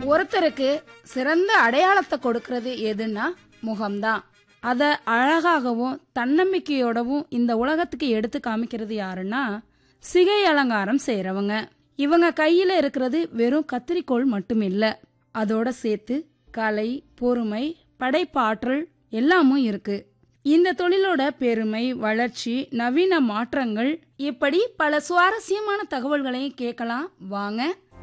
ஒருத்தருக்கு சிறந்த அடையாளத்தை கொடுக்கறது எதுன்னா முகம்தான் அத அழகாகவும் தன்னம்பிக்கையோடவும் இந்த உலகத்துக்கு எடுத்து காமிக்கிறது யாருன்னா சிகை அலங்காரம் செய்றவங்க இவங்க கையில இருக்கிறது வெறும் கத்திரிக்கோள் மட்டும் இல்ல அதோட சேர்த்து கலை பொறுமை படைப்பாற்றல் எல்லாமும் இருக்கு இந்த தொழிலோட பெருமை வளர்ச்சி நவீன மாற்றங்கள் இப்படி பல சுவாரஸ்யமான தகவல்களையும் கேட்கலாம் வாங்க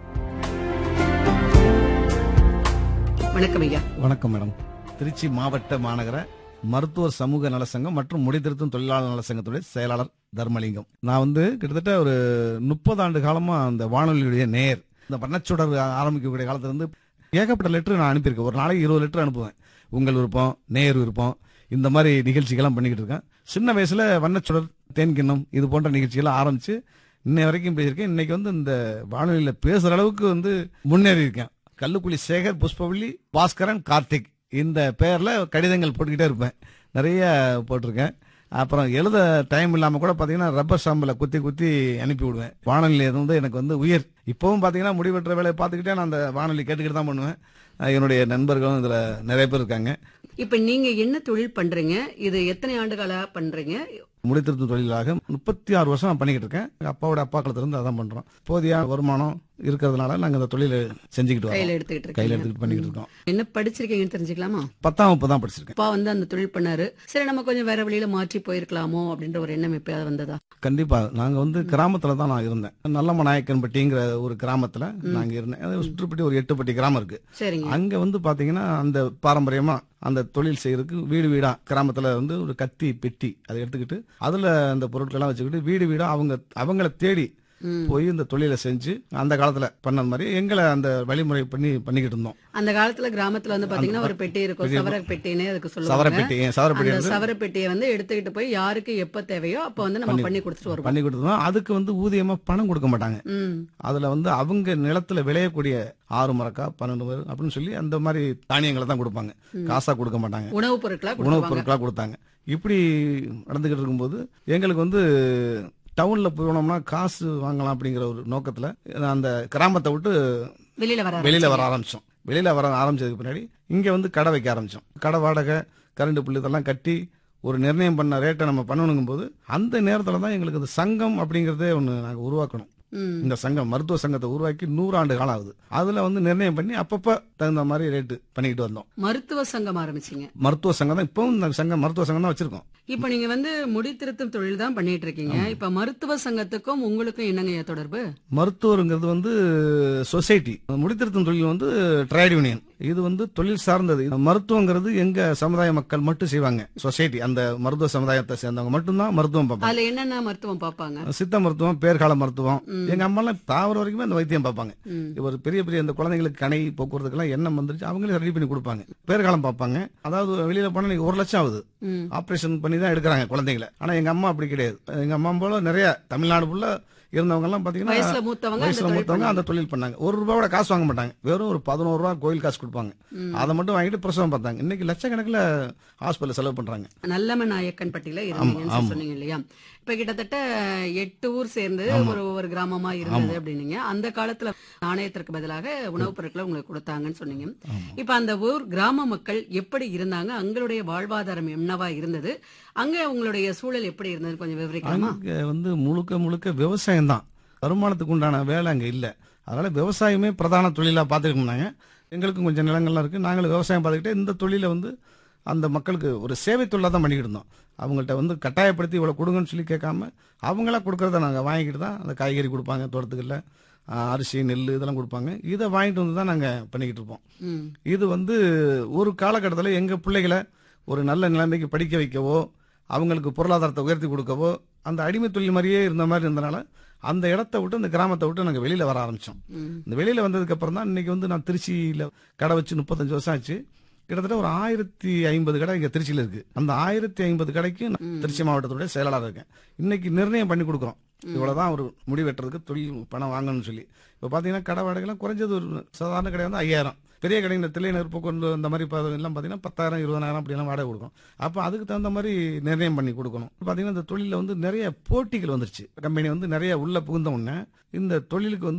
வணக்கம் ஐயா வணக்கம் மேடம் திருச்சி மாவட்ட மாநகர மருத்துவர் சமூக நலசங்கம் மற்றும் முடித்திருத்தும் தொழிலாளர் நலசங்கத்துடைய செயலாளர் தர்மலிங்கம் நான் வந்து கிட்டத்தட்ட ஒரு முப்பது ஆண்டு காலமா அந்த வானொலியுடைய நேர் இந்த வண்ணச்சுடர் ஆரம்பிக்கக்கூடிய காலத்துல இருந்து ஏகப்பட்ட லெட்டர் நான் அனுப்பியிருக்கேன் ஒரு நாளைக்கு இருபது லெட்டர் அனுப்புவேன் உங்கள் விருப்பம் நேர் விருப்பம் இந்த மாதிரி நிகழ்ச்சிகள்லாம் பண்ணிக்கிட்டு இருக்கேன் சின்ன வயசுல வண்ணச்சுடர் தேன்கிண்ணம் இது போன்ற நிகழ்ச்சிகளை ஆரம்பிச்சு இன்னை வரைக்கும் பேசியிருக்கேன் இன்னைக்கு வந்து இந்த வானொலியில பேசுற அளவுக்கு வந்து முன்னேறி இருக்கேன் கல்லுக்குழி சேகர் புஷ்பவள்ளி பாஸ்கரன் கார்த்திக் இந்த பேர்ல கடிதங்கள் போட்டுக்கிட்டே இருப்பேன் நிறைய போட்டிருக்கேன் அப்புறம் எழுத டைம் இல்லாம கூட பாத்தீங்கன்னா ரப்பர் ஸ்டாம்பில் குத்தி குத்தி அனுப்பி விடுவேன் வானொலி வந்து எனக்கு வந்து உயிர் இப்பவும் பாத்தீங்கன்னா முடிவெற்ற வேலையை பார்த்துக்கிட்டே நான் அந்த வானொலி கேட்டுக்கிட்டு தான் பண்ணுவேன் அஹ் என்னுடைய நண்பர்களும் இதுல நிறைய பேர் இருக்காங்க இப்ப நீங்க என்ன தொழில் பண்றீங்க இது எத்தனை ஆண்டுகளா பண்றீங்க முடித்திருத்தும் தொழிலாக முப்பத்தி ஆறு வருஷம் நான் பண்ணிக்கிட்டு இருக்கேன் எங்க அப்பாவோட அப்பா காலத்துல இருந்து அதான் பண்றோம் போதிய வருமானம் இருக்கிறதுனால நாங்க இந்த தொழிலை செஞ்சுக்கிட்டு கையில வரோம் எடுத்துக்கிட்டு கையில இருக்கீங்க எடுத்துக்கிட்டு பண்ணிக்கிட்டு இருக்கோம் என்ன படிச்சிருக்கீங்கன்னு தெரிஞ்சுக்கலாமா பத்தாம் வகுப்பு தான் படிச்சிருக்கேன் அப்பா வந்து அந்த தொழில் பண்ணாரு சரி நம்ம கொஞ்சம் வேற வழியில மாற்றி போயிருக்கலாமோ அப்படின்ற ஒரு எண்ணம் எப்பயாவது வந்ததா கண்டிப்பா நாங்க வந்து கிராமத்துல தான் நான் இருந்தேன் நல்லம நாயக்கன்பட்டிங்கிற ஒரு கிராமத்துல நாங்க இருந்தேன் அது சுற்றுப்பட்டி ஒரு எட்டுப்பட்டி கிராமம் இருக்கு சரிங்க அங்க வந்து பாத்தீங்கன்னா அந்த பாரம்பரியமா அந்த தொழில் செய்யறதுக்கு வீடு வீடா கிராமத்துல வந்து ஒரு கத்தி பெட்டி அதை எடுத்துக்கிட்டு அதுல அந்த பொருட்களெல்லாம் வச்சுக்கிட்டு வீடு வீடா அவங்க அவங்கள தேடி ம். போய் இந்த தொழிலை செஞ்சு அந்த காலத்துல பண்ண மாதிரி எங்களை அந்த வழிமுறை பண்ணி பண்ணிக்கிட்டு இருந்தோம் அந்த காலத்துல கிராமத்துல வந்து பாத்தீங்கன்னா ஒரு பெட்டி இருக்கும் பெட்டி சவர பெட்டின்னு அதுக்கு சொல்லுவாங்க சவரப்பெட்டி சவரப்பெட்டி அந்த வந்து சவர பெட்டியை வந்து எடுத்துக்கிட்டு போய் யாருக்கு எப்ப தேவையோ அப்ப வந்து நம்ம பண்ணி கொடுத்துட்டு வருவோம் பண்ணி கொடுத்தோம் அதுக்கு வந்து ஊதியமா பணம் கொடுக்க மாட்டாங்க ம் அதுல வந்து அவங்க நிலத்துல விளையக்கூடிய ஆறு மரக்கா பன்னெண்டு மரம் அப்படின்னு சொல்லி அந்த மாதிரி தானியங்களை தான் கொடுப்பாங்க காசா கொடுக்க மாட்டாங்க உணவுப் பொருட்களா உணவுப் கொடுத்துருவாங்க பொருட்களா கொடுத்தாங்க இப்படி நடந்துகிட்டு இருக்கும்போது எங்களுக்கு வந்து டவுன்ல போனோம்னா காசு வாங்கலாம் அப்படிங்கிற ஒரு நோக்கத்துல அந்த கிராமத்தை விட்டு வெளியில வர வெளியில வர ஆரம்பிச்சோம் வெளியில வர ஆரம்பிச்சதுக்கு பின்னாடி இங்க வந்து கடை வைக்க ஆரம்பிச்சோம் கடை வாடகை கரண்ட் புல் இதெல்லாம் கட்டி ஒரு நிர்ணயம் பண்ண ரேட்டை நம்ம பண்ணணுங்கும் போது அந்த நேரத்துல தான் எங்களுக்கு இந்த சங்கம் அப்படிங்கறதே ஒண்ணு நாங்க உருவாக்கணும் ம் இந்த சங்கம் மருத்துவ சங்கத்தை உருவாக்கி நூறாண்டு காலம் ஆகுது அதுல வந்து நிர்ணயம் பண்ணி அப்பப்ப தகுந்த மாதிரி ரேட்டு பண்ணிக்கிட்டு வந்தோம் மருத்துவ சங்கம் ஆரம்பிச்சீங்க மருத்துவ சங்கம் தான் இப்பவும் இந்த சங்கம் மருத்துவ சங்கம் தான் வச்சிருக்கோம் இப்ப நீங்க வந்து முடித்திருத்தும் தொழில் தான் பண்ணிட்டு இருக்கீங்க இப்ப மருத்துவ சங்கத்துக்கும் உங்களுக்கும் என்னங்க தொடர்பு மருத்துவருங்கிறது வந்து சொசைட்டி முடித்திருத்தும் தொழில் வந்து ட்ரேட் யூனியன் இது வந்து தொழில் சார்ந்தது இந்த மருத்துவங்கிறது எங்க சமுதாய மக்கள் மட்டும் செய்வாங்க சொசைட்டி அந்த மருத்துவ சமுதாயத்தை சேர்ந்தவங்க மட்டும்தான் மருத்துவம் பார்ப்பாங்க அதுல என்னென்ன மருத்துவம் பார்ப்பாங்க சித்த மருத்துவம் பேர்கால மருத்துவம் எங்க அம்மா எல்லாம் தாவர வரைக்குமே அந்த வைத்தியம் பார்ப்பாங்க ம். ஒரு பெரிய பெரிய இந்த குழந்தைங்களுக்கு கணை போக்குவரத்துக்கெல்லாம் எண்ணம் வந்துருச்சு அவங்களே ரெடி பண்ணி கொடுப்பாங்க பேர்காலம் பார்ப்பாங்க அதாவது வெளியில போனா நீங்க ஒரு லட்சம் ஆகுது ம். ஆபரேஷன் பண்ணி தான் எடுக்கிறாங்க குழந்தைங்களை ஆனா எங்க அம்மா அப்படி கிடையாது எங்க அம்மா போல நிறைய தமிழ்நாடு ஃபுல்லா இருந்தவங்க எல்லாம் பாத்தீங்கன்னா வயசுல மூத்தவங்க அந்த வயசுல தொழில் மூத்தவங்க அந்த தொழில் பண்ணாங்க ஒரு ரூபாயோட காசு வாங்க மாட்டாங்க வெறும் ஒரு பதினோரு ரூபா கோயில் காசு கொடுப்பாங்க அதை மட்டும் வாங்கிட்டு பிரசவம் பார்த்தாங்க இன்னைக்கு லட்சக்கணக்கில் ஹாஸ்பிட்டல் செலவு பண்றாங்க நல்லம நாயக்கன் பட்டியல இருந்தீங்கன்னு சொல்லி சொன்னீங்க இல்லையா இப்ப கிட்டத்தட்ட எட்டு ஊர் சேர்ந்து ஒரு ஒவ்வொரு கிராமமா இருந்தது அப்படின்னீங்க அந்த காலத்துல நாணயத்திற்கு பதிலாக உணவுப் பொருட்களை உங்களுக்கு கொடுத்தாங்கன்னு சொன்னீங்க இப்ப அந்த ஊர் கிராம மக்கள் எப்படி இருந்தாங்க அங்களுடைய வாழ்வாதாரம் என்னவா இருந்தது அங்க உங்களுடைய சூழல் எப்படி இருந்தது கொஞ்சம் விவரிக்கலாமா அங்க வந்து முழுக்க முழுக்க விவசாயம் தான் வருமானத்துக்கு உண்டான வேலை அங்க இல்ல அதனால விவசாயமே பிரதான தொழிலா பார்த்துருக்கோம்னாங்க எங்களுக்கும் கொஞ்சம் நிலங்கள்லாம் இருக்கு நாங்களும் விவசாயம் பார்த்துக்கிட்டே இந்த தொழிலை வந்து அந்த மக்களுக்கு ஒரு சேவை தொழிலாக தான் பண்ணிக்கிட்டு இருந்தோம் அவங்கள்ட்ட வந்து கட்டாயப்படுத்தி இவ்வளோ கொடுங்கன்னு சொல்லி கேட்காம அவங்களா கொடுக்கறத நாங்கள் வாங்கிக்கிட்டு தான் அந்த காய்கறி கொடுப்பாங்க தோட்டத்துக்குள்ள ஆஹ், அரிசி நெல் இதெல்லாம் கொடுப்பாங்க இதை வாங்கிட்டு வந்து தான் நாங்கள் பண்ணிக்கிட்டு இருப்போம் ம். இது வந்து ஒரு காலகட்டத்தில் எங்கள் பிள்ளைகளை ஒரு நல்ல நிலைமைக்கு படிக்க வைக்கவோ அவங்களுக்கு பொருளாதாரத்தை உயர்த்தி கொடுக்கவோ அந்த அடிமை தொழில் மாதிரியே இருந்த மாதிரி இருந்தனால அந்த இடத்த விட்டு அந்த கிராமத்தை விட்டு நாங்கள் வெளியில வர ஆரம்பிச்சோம் ம். இந்த வெளியில வந்ததுக்கு அப்புறம் தான் இன்னைக்கு வந்து நான் திருச்சியில கடை வச்சு முப்பத்தஞ்சு வருஷம் ஆச்சு கிட்டத்தட்ட ஒரு ஆயிரத்தி ஐம்பது கடை இங்க திருச்சியில இருக்கு அந்த ஆயிரத்தி ஐம்பது கடைக்கு நான் திருச்சி மாவட்டத்துடைய செயலாளர் இருக்கேன் இன்னைக்கு நிர்ணயம் பண்ணி கொடுக்குறோம் இவ்வளவுதான் ஒரு முடி வெட்டுறதுக்கு தொழில் பணம் வாங்கணும்னு சொல்லி இப்ப பாத்தீங்கன்னா கடை வாடகைலாம் குறைஞ்சது ஒரு சாதாரண கடை வந்து ஐயாயிரம் பெரிய கடை இந்த தில்லைநெருப்பு கொண்டு அந்த மாதிரி ப- எல்லாம் பார்த்தீங்கன்னா பத்தாயிரம் இருபதாயிரம் அப்படிலாம் வாடகை கொடுக்கும் அப்போ அதுக்கு தகுந்த மாதிரி நிர்ணயம் பண்ணி கொடுக்கணும் பார்த்தீங்கன்னா இந்த தொழிலில் வந்து நிறைய போட்டிகள் வந்துருச்சு கம்பெனி வந்து நிறைய உள்ள புகுந்த உடனே இந்த தொழிலுக்கு வந்து